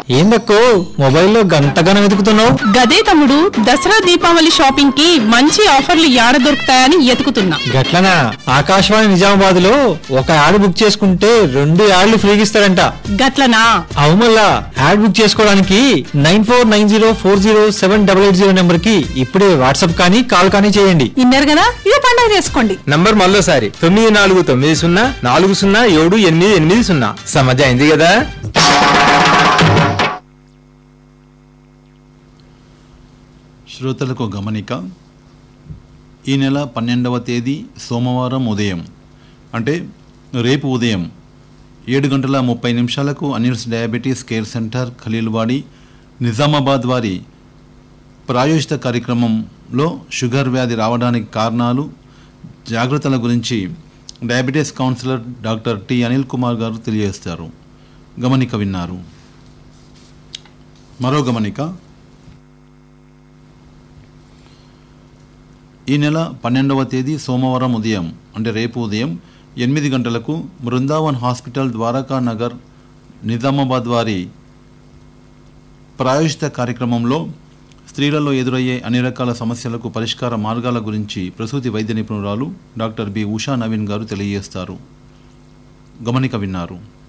ఏందక్కో మొబైల్లో గంటగానం వెతుకుతున్నావు గదే తమ్ముడు దసరా దీపావళి షాపింగ్ కి మంచి ఆఫర్లు యాడ దొరుకుతాయని ఎతుకుతున్నా గట్లనా ఆకాశవాణి నిజామాబాద్ లో ఒక యాడ్ బుక్ చేసుకుంటే రెండు యాడ్లు ఫ్రీగా ఇస్తారంట గట్లనా అవు మళ్ళా యాడ్ బుక్ చేసుకోవడానికి nine four nine zero four zero seven double eight zero number కి ఇప్పుడే వాట్సాప్ కానీ కాల్ కానీ చేయండి ఇన్నారు కదా ఇదే పండగ చేసుకోండి నంబర్ మళ్ళోసారి తొమ్మిది నాలుగు తొమ్మిది సున్నా నాలుగు సున్నా ఏడు ఎనిమిది ఎనిమిది సున్నా సమజ్ అయింది కదా శ్రోతలకు గమనిక ఈ నెల పన్నెండవ తేదీ సోమవారం ఉదయం అంటే రేపు ఉదయం ఏడు గంటల ముప్పై నిమిషాలకు Anil's diabetes care centre Khaleelwadi Nizamabad వారి ప్రాయోజిత కార్యక్రమంలో షుగర్ వ్యాధి రావడానికి కారణాలు జాగ్రత్తల గురించి diabetes counsellor doctor T Anil Kumar గారు తెలియజేస్తారు గమనిక విన్నారు మరో గమనిక ఈ నెల పన్నెండవ తేదీ సోమవారం ఉదయం అంటే రేపు ఉదయం ఎనిమిది గంటలకు బృందావన్ హాస్పిటల్ ద్వారకా నగర్ నిజామాబాద్ వారి ప్రాయోజిత కార్యక్రమంలో స్త్రీలలో ఎదురయ్యే అన్ని రకాల సమస్యలకు పరిష్కార మార్గాల గురించి ప్రసూతి వైద్య నిపుణురాలు డాక్టర్ బి ఉషా నవీన్ గారు తెలియజేస్తారు గమనిక విన్నారు